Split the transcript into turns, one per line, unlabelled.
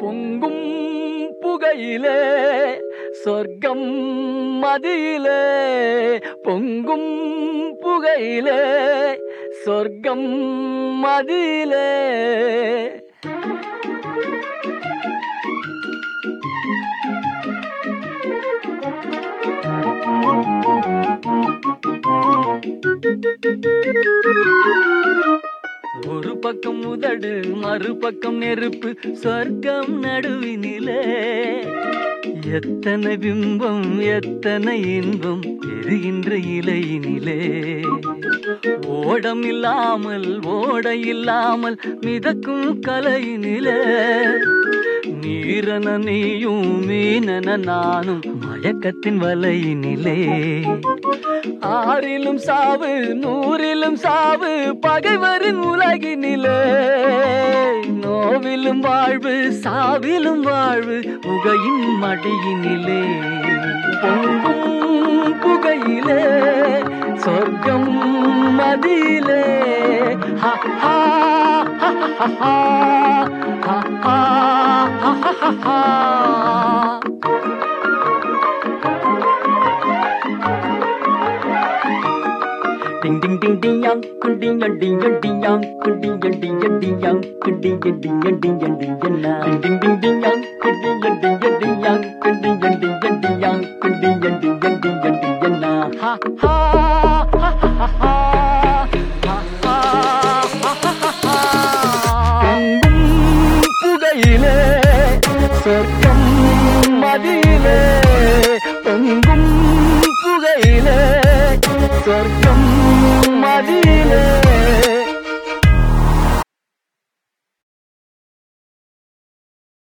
பொங்கும் புகையிலே சொர்க்கம் மதியிலே பொங்கும் புகையிலே சொர்க்கம் மதியிலே ஒரு பக்கம் உதடு மறுபக்கம் நெருப்பு சொர்க்கம் நடுவினிலே எத்தனை பிம்பம் எத்தனை இன்பம் எரிகின்ற இலையினிலே ஓடம் இல்லாமல் ஓட இல்லாமல் மிதக்கும் கலையினிலே நீரன நீயும் மீனன நானும் மயக்கத்தின் வலையினிலே ஆறிலும் சாவு நூறிலும் சாவு பகைவரின் உலகினிலே நோவிலும் வாழ்வு சாவிலும் வாழ்வு புகையின் மடியினிலே பொங்கும் புகையிலே சொர்க்கம் மதியிலே ஹா ஹா ஹா ஹா ஹா ஹா ஹா ஹா ஹா ஹா Ding ding ding ding yang, kun ding yang ding yang ding yang, kun ding yang ding yang ding yang, kun ding yang ding yang ding yang ding yang na. Ding ding ding ding yang, kun ding yang ding yang ding yang, kun ding yang ding yang ding yang, kun ding yang ding yang ding yang ding yang na. Ha ha ha ha ha ha.